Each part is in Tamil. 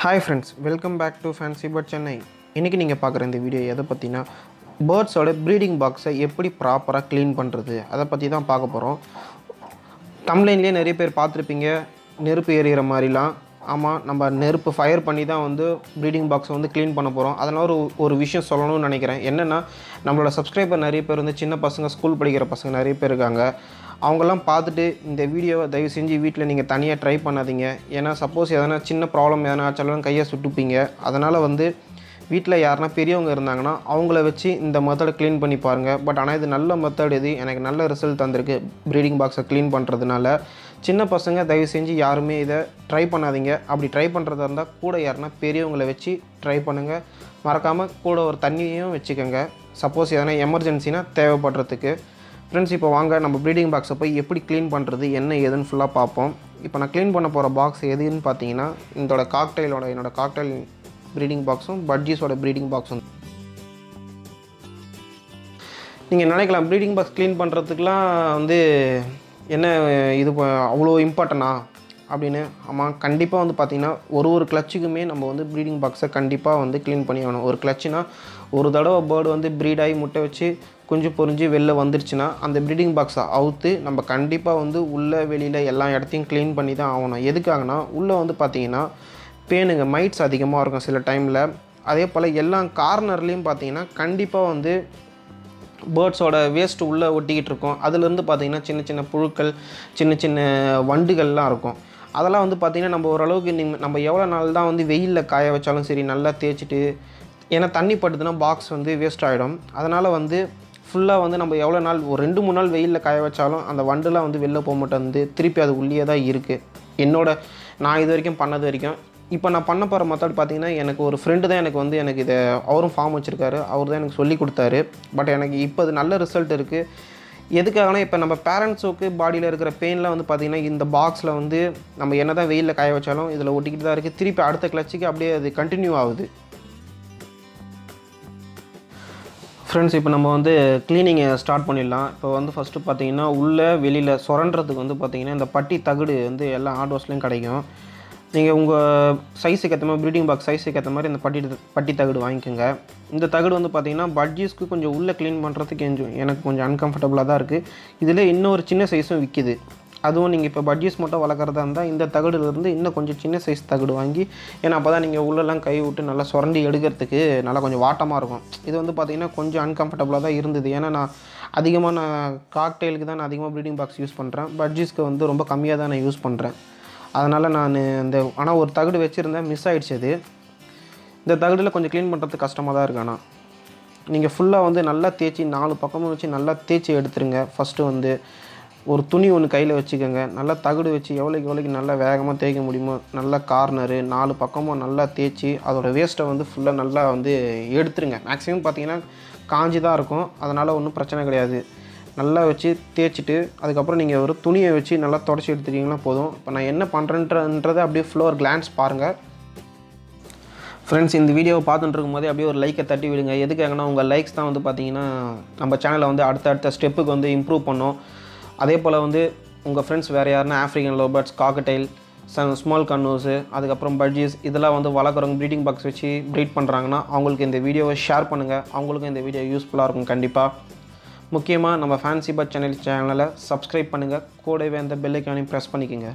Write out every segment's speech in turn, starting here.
hi friends welcome back to fancy bird Chennai இன்றைக்கி நீங்கள் பார்க்குற இந்த வீடியோ எதை பற்றினா பேர்ட்ஸோட ப்ரீடிங் பாக்ஸை எப்படி ப்ராப்பராக க்ளீன் பண்ணுறது அதை பற்றி தான் பார்க்க போகிறோம் தமிழ்லேயே நிறைய பேர் பார்த்துருப்பீங்க நெருப்பு எரியிற மாதிரிலாம் ஆமாம் நம்ம நெருப்பு ஃபயர் பண்ணி தான் வந்து ப்ரீடிங் பாக்ஸை வந்து க்ளீன் பண்ண போகிறோம் அதனால் ஒரு ஒரு விஷயம் சொல்லணும்னு நினைக்கிறேன் என்னென்னா நம்மளோட சப்ஸ்கிரைபர் நிறைய பேர் வந்து சின்ன பசங்க ஸ்கூல் படிக்கிற பசங்க நிறைய பேர் இருக்காங்க அவங்கெல்லாம் பார்த்துட்டு இந்த வீடியோவை தயவு செஞ்சு வீட்டில் நீங்கள் தனியாக ட்ரை பண்ணாதீங்க ஏன்னா சப்போஸ் எதனா சின்ன ப்ராப்ளம் எதனா ஆச்சாலும் கையை சுட்டுப்பீங்க அதனால் வந்து வீட்டில் யாருனா பெரியவங்க இருந்தாங்கன்னா அவங்கள வச்சு இந்த மெத்தடை க்ளீன் பண்ணி பாருங்கள் பட் ஆனால் இது நல்ல மெத்தட் இது எனக்கு நல்ல ரிசல்ட் தந்திருக்கு ப்ரீடிங் பாக்ஸை க்ளீன் பண்ணுறதுனால சின்ன பசங்க தயவு செஞ்சு யாருமே இதை ட்ரை பண்ணாதீங்க அப்படி ட்ரை பண்ணுறதா இருந்தால் கூட யாருனா பெரியவங்களை வச்சு ட்ரை பண்ணுங்கள் மறக்காமல் கூட ஒரு தண்ணியும் வச்சுக்கோங்க சப்போஸ் எதனா எமர்ஜென்சினா தேவைப்படுறதுக்கு ஃப்ரெண்ட்ஸ் இப்போ வாங்க நம்ம ப்ரீடிங் பாக்ஸை போய் எப்படி க்ளீன் பண்ணுறது என்ன ஏதுன்னு ஃபுல்லாக பார்ப்போம் இப்போ நான் க்ளீன் பண்ண போகிற பாக்ஸ் எதுன்னு பார்த்தீங்கன்னா இதோட காக்டைலோட என்னோட காக்டைல் ப்ரீடிங் பாக்ஸும் பட்ஜீஸோட ப்ரீடிங் பாக்ஸும் நீங்கள் நினைக்கலாம் ப்ரீடிங் பாக்ஸ் க்ளீன் பண்ணுறதுக்குலாம் வந்து என்ன இது ப- அவ்வளோ இம்பார்ட்டனா அப்படின்னு ஆமாம் கண்டிப்பாக வந்து பார்த்திங்கன்னா ஒரு ஒரு கிளச்சுக்குமே நம்ம வந்து ப்ரீடிங் பாக்ஸை கண்டிப்பாக வந்து க்ளீன் பண்ணி ஆகணும் ஒரு கிளச்சுனா ஒரு தடவை பேர்டு வந்து ப்ரீட் ஆகி முட்டை வச்சு குஞ்சு பொரிஞ்சு வெளில வந்துருச்சுன்னா அந்த ப்ரீடிங் பாக்ஸை அவுத்து நம்ம கண்டிப்பாக வந்து உள்ளே வெளியில் எல்லா இடத்தையும் க்ளீன் பண்ணி தான் ஆகணும் எதுக்காகனா உள்ளே வந்து பார்த்திங்கன்னா பேனுங்க மைட்ஸ் அதிகமாக இருக்கும் சில டைமில் அதே போல் எல்லா கார்னர்லேயும் பார்த்தீங்கன்னா கண்டிப்பாக வந்து பேர்ட்ஸோட வேஸ்ட் உள்ளே ஒட்டிக்கிட்டு இருக்கும் அதுலேருந்து பார்த்தீங்கன்னா சின்ன சின்ன புழுக்கள் சின்ன சின்ன வண்டுகள்லாம் இருக்கும் அதெல்லாம் வந்து பார்த்திங்கன்னா நம்ம ஓரளவுக்கு நிம்- நம்ம எவ்வளோ நாள் தான் வந்து வெயிலில் காய வச்சாலும் சரி நல்லா தேய்ச்சிட்டு ஏன்னா தண்ணி பட்டுதுன்னா பாக்ஸ் வந்து வேஸ்ட் ஆகிடும் அதனால் வந்து ஃபுல்லாக வந்து நம்ம எவ்வளோ நாள் ஒரு ரெண்டு மூணு நாள் வெயிலில் காய வச்சாலும் அந்த வண்டுலாம் வந்து வெளில போக மாட்டேங்குது திருப்பி அது உள்ளே தான் இருக்குது என்னோட நான் இது வரைக்கும் பண்ணது வரைக்கும் இப்போ நான் பண்ண போகிற மெத்தட் பார்த்தீங்கன்னா எனக்கு ஒரு ஃப்ரெண்டு தான் எனக்கு வந்து எனக்கு இதை அவரும் ஃபார்ம் வச்சுருக்காரு அவர் தான் எனக்கு சொல்லி கொடுத்தாரு பட் எனக்கு இப்போ அது நல்ல ரிசல்ட் இருக்குது எதுக்காகனா இப்போ நம்ம பேரண்ட்ஸுக்கு பாடியில் இருக்கிற பெயின்லாம் வந்து பார்த்திங்கன்னா இந்த பாக்ஸில் வந்து நம்ம என்ன தான் வெயிலில் காய வச்சாலும் இதில் ஒட்டிக்கிட்டு தான் இருக்குது திருப்பி அடுத்த கிளச்சுக்கு அப்படியே அது கண்டினியூ ஆகுது ஃப்ரெண்ட்ஸ் இப்போ நம்ம வந்து க்ளீனிங்கை ஸ்டார்ட் பண்ணிடலாம் இப்போ வந்து ஃபஸ்ட்டு பார்த்தீங்கன்னா உள்ளே வெளியில் சுரண்டுறதுக்கு வந்து பார்த்தீங்கன்னா இந்த பட்டி தகடு வந்து எல்லா ஆர்டோஸ்லேயும் கிடைக்கும் நீங்கள் உங்கள் சைஸுக்கு ஏற்ற மாதிரி ப்ரீடிங் பாக்ஸ் சைஸுக்கு ஏற்ற மாதிரி இந்த பட்டி பட்டி தகடு வாங்கிக்கோங்க இந்த தகடு வந்து பார்த்தீங்கன்னா பட்ஜீஸ்க்கு கொஞ்சம் உள்ளே க்ளீன் பண்ணுறதுக்கு கொஞ்சம் எனக்கு கொஞ்சம் அன்கம்ஃபர்டபுளாக தான் இருக்குது இதில் இன்னொரு சின்ன சைஸும் விற்கிது அதுவும் நீங்கள் இப்போ பட்ஜீஸ் மட்டும் வளர்க்குறதா இருந்தால் இந்த தகடுலேருந்து இன்னும் கொஞ்சம் சின்ன சைஸ் தகடு வாங்கி ஏன்னா அப்போ தான் நீங்கள் உள்ளெல்லாம் கை விட்டு நல்லா சுரண்டி எடுக்கிறதுக்கு நல்லா கொஞ்சம் வாட்டமாக இருக்கும் இது வந்து பார்த்தீங்கன்னா கொஞ்சம் அன்கம்ஃபர்டபுளாக தான் இருந்தது ஏன்னா நான் அதிகமாக நான் காக்டெயிலுக்கு தான் நான் அதிகமாக ப்ரீடிங் பாக்ஸ் யூஸ் பண்ணுறேன் பட்ஜீஸ்க்கு வந்து ரொம்ப கம்மியாக தான் நான் யூஸ் பண்ணுறேன் அதனால் நான் இந்த ஆனால் ஒரு தகடு வச்சுருந்தேன் மிஸ் ஆயிடுச்சு அது இந்த தகடில் கொஞ்சம் க்ளீன் பண்ணுறது கஷ்டமாக தான் இருக்கு ஆனால் நீங்கள் ஃபுல்லாக வந்து நல்லா தேய்ச்சி நாலு பக்கமும் வச்சு நல்லா தேய்ச்சி எடுத்துருங்க ஃபஸ்ட்டு வந்து ஒரு துணி ஒன்று கையில் வச்சுக்கோங்க நல்லா தகடு வச்சு எவ்வளோக்கு எவ்வளோக்கு நல்லா வேகமாக தேய்க்க முடியுமோ நல்லா கார்னரு நாலு பக்கமும் நல்லா தேய்ச்சி அதோட வேஸ்ட்டை வந்து ஃபுல்லாக நல்லா வந்து எடுத்துருங்க மேக்ஸிமம் பார்த்தீங்கன்னா காஞ்சி தான் இருக்கும் அதனால் ஒன்றும் பிரச்சனை கிடையாது நல்லா வச்சு தேய்ச்சிட்டு அதுக்கப்புறம் நீங்கள் ஒரு துணியை வச்சு நல்லா தொடச்சி எடுத்துட்டிங்கன்னா போதும் இப்போ நான் என்ன பண்ணுறேன்றன்றதை அப்படியே ஃப்ளோர் கிளான்ஸ் பாருங்கள் ஃப்ரெண்ட்ஸ் இந்த வீடியோவை பார்த்துட்டு இருக்கும்போதே அப்படியே ஒரு லைக்கை தட்டி விடுங்க எதுக்காகனா உங்கள் லைக்ஸ் தான் வந்து பார்த்தீங்கன்னா நம்ம சேனலை வந்து அடுத்த அடுத்த ஸ்டெப்புக்கு வந்து இம்ப்ரூவ் பண்ணும் அதே போல் வந்து உங்கள் ஃப்ரெண்ட்ஸ் வேறு யாருன்னா African lovebirds cockatiel some small conures அதுக்கப்புறம் பட்ஜீஸ் இதெல்லாம் வந்து வளர்க்குறவங்க ப்ரீடிங் பாக்ஸ் வச்சு ப்ரீட் பண்ணுறாங்கன்னா அவங்களுக்கு இந்த வீடியோவை ஷேர் பண்ணுங்கள் அவங்களுக்கும் இந்த வீடியோ யூஸ்ஃபுல்லாக இருக்கும் கண்டிப்பாக முக்கியமாக நம்ம ஃபேன்சி பட் சேனல் சேனலை சப்ஸ்கிரைப் பண்ணுங்கள் கூடவே அந்த பெல்லைக்கானையும் ப்ரெஸ் பண்ணிக்கோங்க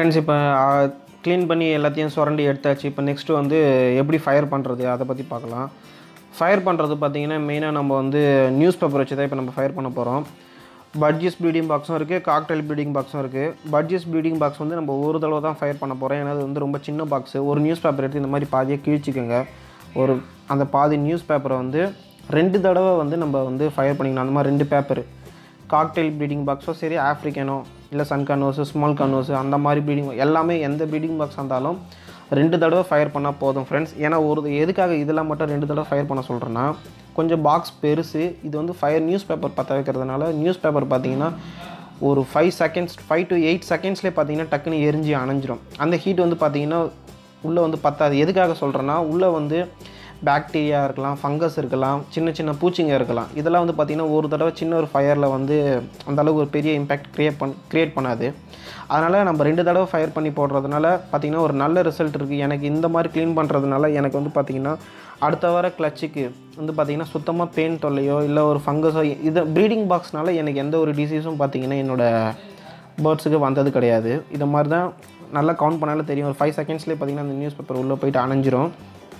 ஃப்ரெண்ட்ஸ் இப்போ க்ளீன் பண்ணி எல்லாத்தையும் சுரண்டி எடுத்தாச்சு இப்போ நெக்ஸ்ட்டு வந்து எப்படி ஃபயர் பண்ணுறது அதை பற்றி பார்க்கலாம் ஃபயர் பண்ணுறது பார்த்தீங்கன்னா மெயினாக நம்ம வந்து நியூஸ் பேப்பர் வச்சு தான் இப்போ நம்ம ஃபயர் பண்ண போகிறோம் பட்ஜெஸ் ப்ளீடிங் பாக்ஸும் இருக்குது காக்டைல் ப்ளீடிங் பாக்ஸும் இருக்குது பட்ஜெஸ் ப்ளீடிங் பாக்ஸ் வந்து நம்ம ஒரு தடவை தான் ஃபயர் பண்ண போகிறோம் ஏன்னா அது வந்து ரொம்ப சின்ன பாக்ஸு ஒரு நியூஸ் பேப்பர் எடுத்து இந்த மாதிரி பாதியை கிழிச்சிக்கோங்க ஒரு அந்த பாதி நியூஸ் பேப்பரை வந்து ரெண்டு தடவை வந்து நம்ம வந்து ஃபயர் பண்ணிக்கணும் அந்த மாதிரி ரெண்டு பேப்பர் காக்டெயில் ப்ளீடிங் பாக்ஸோ சரி ஆஃப்ரிக்கனோ இல்லை சன் கனோஸு ஸ்மால் கனோஸு அந்த மாதிரி ப்ளீடிங் எல்லாமே எந்த ப்ளீடிங் பாக்ஸ் இருந்தாலும் ரெண்டு தடவை ஃபயர் பண்ணால் போதும் ஃப்ரெண்ட்ஸ் ஏன்னா ஒரு எதுக்காக இதெல்லாம் மட்டும் ரெண்டு தடவை ஃபயர் பண்ண சொல்கிறேன்னா கொஞ்சம் பாக்ஸ் பெருசு இது வந்து ஃபயர் நியூஸ் பேப்பர் பற்ற வைக்கிறதுனால நியூஸ் பேப்பர் பார்த்தீங்கன்னா ஒரு five seconds five to eight செகண்ட்ஸ்லேயே பார்த்தீங்கன்னா டக்குன்னு எரிஞ்சு அணைஞ்சிரும் அந்த ஹீட் வந்து பார்த்தீங்கன்னா உள்ளே வந்து பத்தாது எதுக்காக சொல்கிறேன்னா உள்ளே வந்து பாக்டீரியா இருக்கலாம் ஃபங்கஸ் இருக்கலாம் சின்ன சின்ன பூச்சிங்க இருக்கலாம் இதெல்லாம் வந்து பார்த்திங்கன்னா ஒரு தடவை சின்ன ஒரு ஃபயரில் வந்து அந்த அளவுக்கு ஒரு பெரிய இம்பேக்ட் க்ரியேட் பண் க்ரியேட் பண்ணாது அதனால் நம்ம ரெண்டு தடவை ஃபயர் பண்ணி போடுறதுனால பார்த்திங்கன்னா ஒரு நல்ல ரிசல்ட் இருக்குது எனக்கு இந்த மாதிரி க்ளீன் பண்ணுறதுனால எனக்கு வந்து பார்த்திங்கன்னா அடுத்த வர கிளச்சுக்கு வந்து பார்த்திங்கன்னா சுத்தமாக பெயின் தொல்லையோ இல்லை ஒரு ஃபங்கஸோ இது ப்ரீடிங் பாக்ஸ்னால எனக்கு எந்த ஒரு டிசீஸும் பார்த்திங்கன்னா என்னோடய பேர்ட்ஸுக்கு வந்தது கிடையாது இதை மாதிரி தான் நல்லா கவுண்ட் பண்ணாலும் தெரியும் ஒரு ஃபைவ் செகண்ட்ஸ்லேயே பார்த்திங்கன்னா அந்த நியூஸ் பேப்பர் உள்ளே போயிட்டு அணைஞ்சிரும்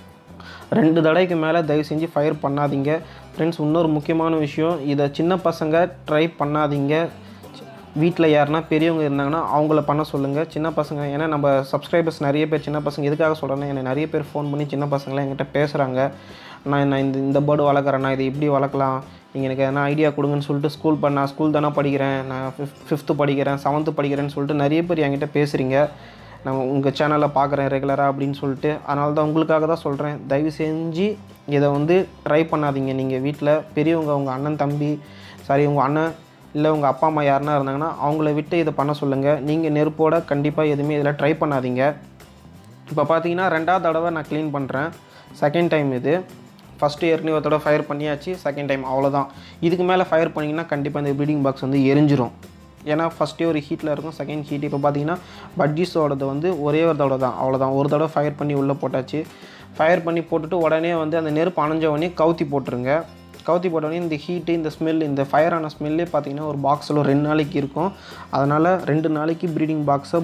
ரெண்டு தடவைக்கு மேலே தயவு செஞ்சு ஃபயர் பண்ணாதீங்க ஃப்ரெண்ட்ஸ் இன்னொரு முக்கியமான விஷயம் இதை சின்ன பசங்க ட்ரை பண்ணாதீங்க வீட்டில் யாருனா பெரியவங்க இருந்தாங்கன்னா அவங்கள பண்ண சொல்லுங்கள் சின்ன பசங்க ஏன்னா நம்ம சப்ஸ்கிரைபர்ஸ் நிறைய பேர் சின்ன பசங்க எதுக்காக சொல்கிறேன்னா எனக்கு நிறைய பேர் ஃபோன் பண்ணி சின்ன பசங்களாம் என்கிட்ட பேசுகிறாங்க நான் நான் இந்த இந்த பேர்டு வளர்க்குறேன் நான் இதை இப்படி வளர்க்கலாம் நீங்கள் எனக்கு எதனா ஐடியா கொடுங்கன்னு சொல்லிட்டு ஸ்கூல் பண்ண நான் ஸ்கூல் தானே படிக்கிறேன் நான் ஃபிஃப்த் ஃபிஃப்த்து படிக்கிறேன் செவன்த்து படிக்கிறேன்னு சொல்லிட்டு நிறைய பேர் என்கிட்ட பேசுகிறீங்க நான் உங்கள் சேனலில் பார்க்குறேன் ரெகுலராக அப்படின்னு சொல்லிட்டு அதனால தான் உங்களுக்காக தான் சொல்கிறேன் தயவு செஞ்சு இதை வந்து ட்ரை பண்ணாதீங்க நீங்கள் வீட்டில் பெரியவங்க உங்கள் அண்ணன் தம்பி சாரி உங்கள் அண்ணன் இல்லை உங்கள் அப்பா அம்மா யாருனா இருந்தாங்கன்னா அவங்கள விட்டு இதை பண்ண சொல்லுங்கள் நீங்கள் நெருப்போட கண்டிப்பாக எதுவுமே இதில் ட்ரை பண்ணாதீங்க இப்போ பார்த்தீங்கன்னா ரெண்டாவது தடவை நான் க்ளீன் பண்ணுறேன் செகண்ட் டைம் இது ஃபஸ்ட்டு ஏற்கனவே ஒரு தடவை ஃபயர் பண்ணியாச்சு செகண்ட் டைம் அவ்வளோதான் இதுக்கு மேலே ஃபயர் பண்ணிங்கன்னா கண்டிப்பாக இந்த ப்ரீடிங் பாக்ஸ் வந்து எரிஞ்சிரும் ஏன்னா ஃபஸ்ட்டே ஒரு ஹீட்டில் இருக்கும் செகண்ட் ஹீட் இப்போ பார்த்தீங்கன்னா பட்ஜிஸோடது வந்து ஒரே ஒரு தடவை தான் அவ்வளோதான் ஒரு தடவை ஃபயர் பண்ணி உள்ளே போட்டாச்சு ஃபயர் பண்ணி போட்டுட்டு உடனே வந்து அந்த நெருப்பு அணைஞ்ச உடனே கவுத்தி போட்டுருங்க கவுத்தி போட்ட உடனே இந்த ஹீட்டு இந்த ஸ்மெல் இந்த ஃபயரான ஸ்மெல்லே பார்த்தீங்கன்னா ஒரு பாக்ஸில் ரெண்டு நாளைக்கு இருக்கும் அதனால் ரெண்டு நாளைக்கு ப்ரீடிங் பாக்ஸை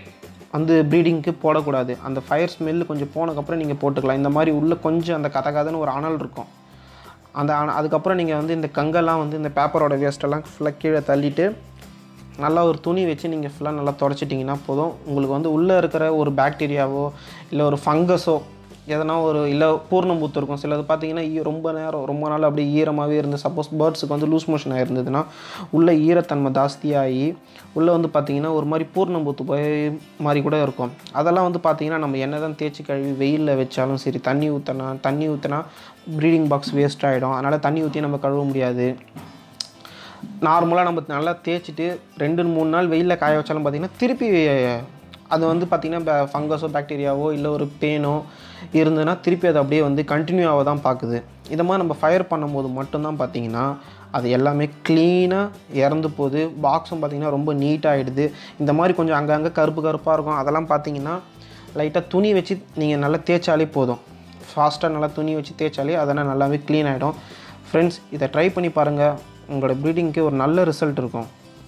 வந்து ப்ரீடிங்க்கு போடக்கூடாது அந்த ஃபயர் ஸ்மெல்லு கொஞ்சம் போனதுக்கப்புறம் நீங்கள் போட்டுக்கலாம் இந்த மாதிரி உள்ளே கொஞ்சம் அந்த கதை கதைன்னு ஒரு அனல் இருக்கும் அந்த அன- அதுக்கப்புறம் நீங்கள் வந்து இந்த கங்கெல்லாம் வந்து இந்த பேப்பரோட வேஸ்ட்டெல்லாம் ஃபுல்லாக கீழே தள்ளிட்டு நல்லா ஒரு துணி வச்சு நீங்கள் ஃபுல்லாக நல்லா தொடச்சிட்டிங்கன்னா போதும் உங்களுக்கு வந்து உள்ளே இருக்கிற ஒரு பாக்டீரியாவோ இல்லை ஒரு ஃபங்கஸோ எதனா ஒரு இல்லை பூர்ணம்பூத்து இருக்கும் சிலது பார்த்தீங்கன்னா ஈ- ரொம்ப நேரம் ரொம்ப நாள் அப்படியே ஈரமாகவே இருந்து சப்போஸ் பேர்ட்ஸுக்கு வந்து லூஸ் மோஷன் ஆயிருந்ததுன்னா உள்ளே ஈரத்தன்மை ஜாஸ்தியாகி உள்ளே வந்து பார்த்தீங்கன்னா ஒரு மாதிரி பூர்ணம்பூத்து போய் மாதிரி கூட இருக்கும் அதெல்லாம் வந்து பார்த்தீங்கன்னா நம்ம என்ன தான் தேய்ச்சி கழுவி வெயிலில் வச்சாலும் சரி தண்ணி ஊற்றினா தண்ணி ஊற்றினா ப்ரீடிங் பாக்ஸ் வேஸ்ட் ஆகிடும் அதனால் தண்ணி ஊற்றி நம்ம கழுவ முடியாது நார்மலாக நம்ம நல்லா தேய்ச்சிட்டு ரெண்டு மூணு நாள் வெயிலில் காய வச்சாலும் பார்த்திங்கன்னா திருப்பி அது வந்து பார்த்திங்கன்னா ஃபங்கஸோ பாக்டீரியாவோ இல்லை ஒரு பேனோ இருந்ததுன்னா திருப்பி அது அப்படியே வந்து கண்டினியூவாக தான் பார்க்குது இதை மாதிரி நம்ம ஃபயர் பண்ணும்போது மட்டும்தான் பார்த்தீங்கன்னா அது எல்லாமே க்ளீனாக இறந்து போகுது பாக்ஸும் பார்த்திங்கன்னா ரொம்ப நீட்டாகிடுது இந்த மாதிரி கொஞ்சம் அங்கங்கே கருப்பு கருப்பாக இருக்கும் அதெல்லாம் பார்த்தீங்கன்னா லைட்டாக துணி வச்சு நீங்கள் நல்லா தேய்ச்சாலே போதும் ஃபாஸ்ட்டாக நல்லா துணி வச்சு தேய்ச்சாலே அதெல்லாம் நல்லாவே க்ளீன் ஆகிடும் ஃப்ரெண்ட்ஸ் இதை ட்ரை பண்ணி பாருங்கள் உங்களோட ப்ரீடிங்க்கு ஒரு நல்ல ரிசல்ட் இருக்கும்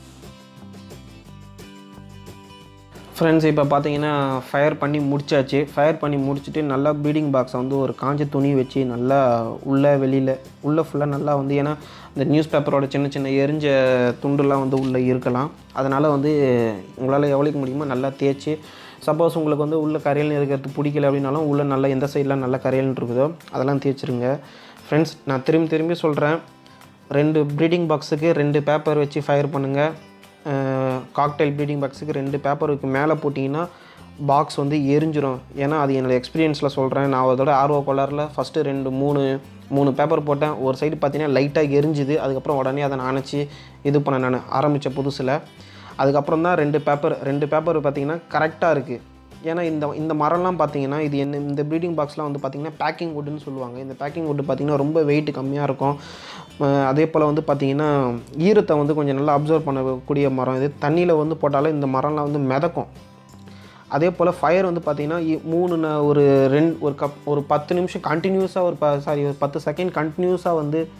ஃப்ரெண்ட்ஸ் இப்போ பார்த்தீங்கன்னா ஃபயர் பண்ணி முடிச்சாச்சு ஃபயர் பண்ணி முடிச்சுட்டு நல்லா ப்ரீடிங் பாக்ஸை வந்து ஒரு காஞ்ச துணி வச்சு நல்லா உள்ளே வெளியில் உள்ளே ஃபுல்லாக நல்லா வந்து ஏன்னா இந்த நியூஸ் பேப்பரோட சின்ன சின்ன எரிஞ்ச துண்டுலாம் வந்து உள்ளே இருக்கலாம் அதனால் வந்து உங்களால் எவ்வளோக்கு முடியுமோ நல்லா தேய்ச்சி சப்போஸ் உங்களுக்கு வந்து உள்ள கரையல் இருக்கிறது பிடிக்கல அப்படின்னாலும் உள்ளே நல்லா எந்த சைட்லாம் நல்லா கரையல் இருக்குதோ அதெல்லாம் தேய்ச்சிருங்க ஃப்ரெண்ட்ஸ் நான் திரும்பி திரும்பி சொல்கிறேன் ரெண்டு ப்ரீடிங் பாக்ஸுக்கு ரெண்டு பேப்பர் வச்சு ஃபயர் பண்ணுங்கள் காக்டைல் ப்ரீடிங் பாக்ஸுக்கு ரெண்டு பேப்பருக்கு மேலே போட்டிங்கன்னா பாக்ஸ் வந்து எரிஞ்சிரும் ஏன்னா அது என்னோடய எக்ஸ்பீரியன்ஸில் சொல்கிறேன் நான் அதோட ஆர்வ கோளாறில் ஃபஸ்ட்டு ரெண்டு மூணு மூணு பேப்பர் போட்டேன் ஒரு சைடு பார்த்தீங்கன்னா லைட்டாக எரிஞ்சுது அதுக்கப்புறம் உடனே அதை நான் அணைச்சி இது பண்ண நான் ஆரம்பித்த புதுசில் அதுக்கப்புறம் தான் ரெண்டு பேப்பர் ரெண்டு பேப்பர் பார்த்தீங்கன்னா கரெக்டாக இருக்குது ஏன்னா இந்த இந்த மரம்லாம் பார்த்தீங்கன்னா இது என்ன இந்த ப்ரீடிங் பாக்ஸ்லாம் வந்து பார்த்தீங்கன்னா பேக்கிங் வுட்டுன்னு சொல்லுவாங்க இந்த பேக்கிங் வுட்டு பார்த்தீங்கன்னா ரொம்ப வெயிட் கம்மியாக இருக்கும் அஹ் அதே போல் வந்து பார்த்தீங்கன்னா ஈரத்தை வந்து கொஞ்சம் நல்லா அப்சர்வ் பண்ணக்கூடிய மரம் இது தண்ணியில் வந்து போட்டாலும் இந்த மரம்லாம் வந்து மிதக்கும் அதே போல் ஃபயர் வந்து பார்த்தீங்கன்னா இ- மூணு ந- ஒரு ரெண்டு ஒரு கப் ஒரு பத்து நிமிஷம் கண்டினியூஸாக ஒரு ப சாரி ஒரு பத்து செகண்ட் கண்டினியூஸாக வந்து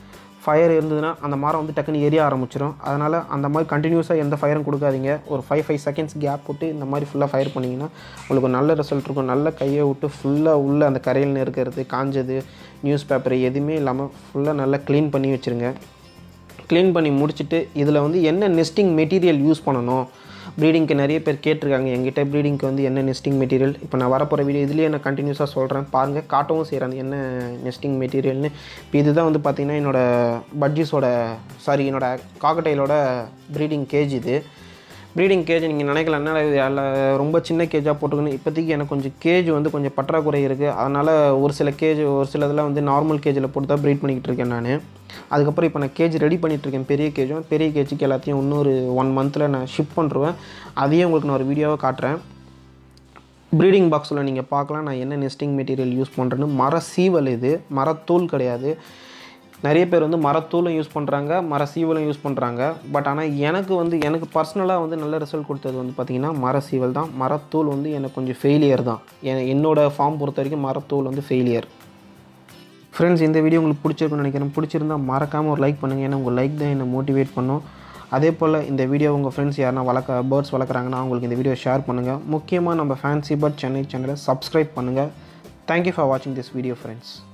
ஃபயர் இருந்ததுன்னா அந்த மரம் வந்து டக்குன்னு எரிய ஆரம்பிச்சிடும் அதனால் அந்த மாதிரி கண்டினியூஸாக எந்த ஃபயரும் கொடுக்காதீங்க ஒரு ஃபைவ் ஃபைவ் செகண்ட்ஸ் கேப் விட்டு இந்த மாதிரி ஃபுல்லாக ஃபயர் பண்ணிங்கன்னா உங்களுக்கு ஒரு நல்ல ரிசல்ட் இருக்கும் நல்ல கையை விட்டு ஃபுல்லாக உள்ள அந்த கரையில் இருக்கிறது காஞ்சது நியூஸ் பேப்பர் எதுவுமே இல்லாமல் ஃபுல்லாக நல்லா க்ளீன் பண்ணி வச்சுருங்க க்ளீன் பண்ணி முடிச்சுட்டு இதில் வந்து என்ன நெஸ்டிங் மெட்டீரியல் யூஸ் பண்ணணும் ப்ரீடிங்க்கு நிறைய பேர் கேட்டிருக்காங்க எங்கிட்ட ப்ரீடிங்க்கு வந்து என்ன நெஸ்டிங் மெட்டீரியல் இப்போ நான் வரப்போகிற வீடியோ இதுலேயே நான் கண்டினியூஸாக சொல்கிறேன் பாருங்கள் காட்டவும் செய்கிறேன் என்ன நெஸ்டிங் மெட்டீரியல்னு இப்போ இதுதான் வந்து பார்த்திங்கன்னா என்னோடய பட்ஜிஸோட சாரி என்னோட காக்கடைலோட ப்ரீடிங் கேஜ் இது ப்ரீடிங் கேஜ் நீங்கள் நினைக்கலாம் என்ன இது அதில் ரொம்ப சின்ன கேஜாக போட்டுக்கணும் இப்போதைக்கு எனக்கு கொஞ்சம் கேஜ் வந்து கொஞ்சம் பற்றாக்குறை இருக்குது அதனால் ஒரு சில கேஜ் ஒரு சில இதெல்லாம் வந்து நார்மல் கேஜில் போட்டு தான் ப்ரீட் பண்ணிக்கிட்டு இருக்கேன் நான் அதுக்கப்புறம் இப்போ நான் கேஜ் ரெடி பண்ணிகிட்ருக்கேன் பெரிய கேஜும் பெரிய கேஜுக்கு எல்லாத்தையும் இன்னொரு ஒன் மந்தில் நான் ஷிப் பண்ணுருவேன் அதையும் உங்களுக்கு நான் ஒரு வீடியோவாக காட்டுறேன் ப்ரீடிங் பாக்ஸில் நீங்கள் பார்க்கலாம் நான் என்ன நெஸ்டிங் மெட்டீரியல் யூஸ் பண்ணுறேன்னு மர சீவல் இது மரத்தூள் கிடையாது நிறைய பேர் வந்து மரத்தூளும் யூஸ் பண்ணுறாங்க மர சீவலும் யூஸ் பண்ணுறாங்க பட் ஆனால் எனக்கு வந்து எனக்கு பர்சனலாக வந்து நல்ல ரிசல்ட் கொடுத்தது வந்து பார்த்திங்கன்னா மர சீவல் தான் மரத்தூள் வந்து எனக்கு கொஞ்சம் ஃபெயிலியர் தான் என் என்னோடய ஃபார்ம் பொறுத்த வரைக்கும் மரத்தூள் வந்து ஃபெயிலியர் ஃப்ரெண்ட்ஸ் இந்த வீடியோ உங்களுக்கு பிடிச்சிருக்குன்னு நினைக்கிறேன் பிடிச்சிருந்தா மறக்காமல் ஒரு லைக் பண்ணுங்கள் ஏன்னா உங்கள் லைக் தான் என்னை மோட்டிவேட் பண்ணும் அதே போல் இந்த வீடியோ உங்கள் ஃப்ரெண்ட்ஸ் யாருனா வளர்க்க பேர்ட்ஸ் வளர்க்குறாங்கன்னா அவங்களுக்கு இந்த வீடியோ ஷேர் பண்ணுங்கள் முக்கியமாக நம்ம ஃபேன்சி பேர்ட் சென்னை சேனலை சப்ஸ்கிரைப் பண்ணுங்கள் தேங்க்யூ ஃபார் வாட்சிங் திஸ் வீடியோ ஃப்ரெண்ட்ஸ்